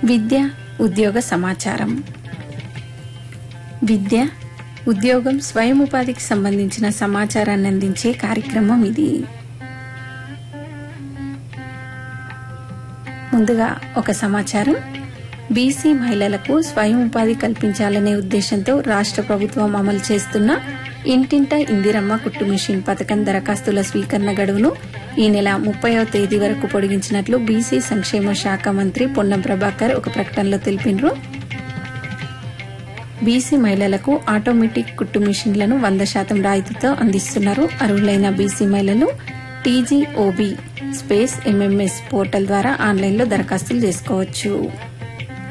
విద్య ఉద్యోగ సమాచారం విద్య ఉద్యోగం స్వయం ఉపాధికి సంబంధించిన సమాచారాన్ని అందించే కార్యక్రమం ఇది ముందుగా ఒక సమాచారం బీసీ మహిళలకు స్వయం ఉపాధి కల్పించాలనే ఉద్దేశంతో రాష్ట్ర ప్రభుత్వం అమలు చేస్తున్న ఇంటింట ఇందిరమ్మ కుట్టు మిషన్ పథకం దరఖాస్తుల స్వీకరణ గడువును ఈ నెల ముప్పైవ తేదీ వరకు పొడిగించినట్లు బీసీ సంక్షేమ శాఖ మంత్రి పొన్నం ప్రభాకర్ ఒక ప్రకటనలో తెలిపినరు బీసీ మహిళలకు ఆటోమేటిక్ కుట్టు మిషన్లను వంద శాతం రాయితీతో అందిస్తున్నారు అర్హులైన బీసీ మహిళలు టీజీఓబీ స్పేస్ ఎంఎంఎస్ పోర్టల్ ద్వారా ఆన్లైన్లో దరఖాస్తులు చేసుకోవచ్చు